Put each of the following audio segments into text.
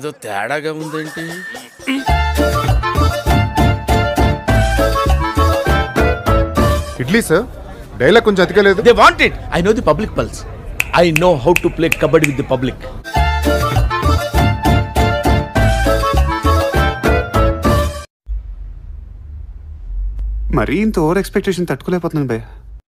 ఏదో తేడాగా ఉందేంటి ఇడ్లీ సార్ డైలాగ్ కొంచెం అతికలేదు they want it I know the public pulse I know how to play kabaddi with the public మరీ ఇంత ఓవర్ ఎక్స్పెక్టేషన్ తట్టుకోలేకపోతున్నాను భయ్య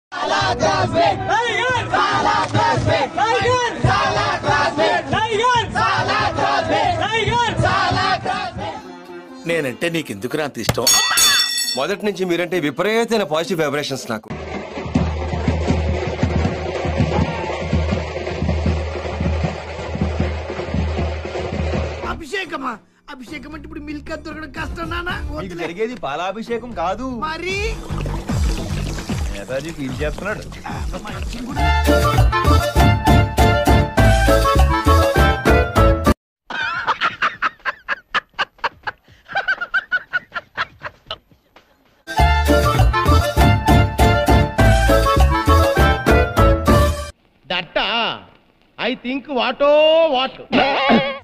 నేనంటే నీకు ఎందుకురా అంత ఇష్టం మొదటి నుంచి మీరంటే విపరీతమైన పాజిటివ్ వైబ్రేషన్స్ నాకు అభిషేకమా అభిషేకం అంటే ఇప్పుడు మిల్క్ అది దొరకడం కష్టం నాన్న మీకు జరిగేది పాలాభిషేకం కాదు మరి నేతాజీ ఫీల్ చేస్తున్నాడు that I think what what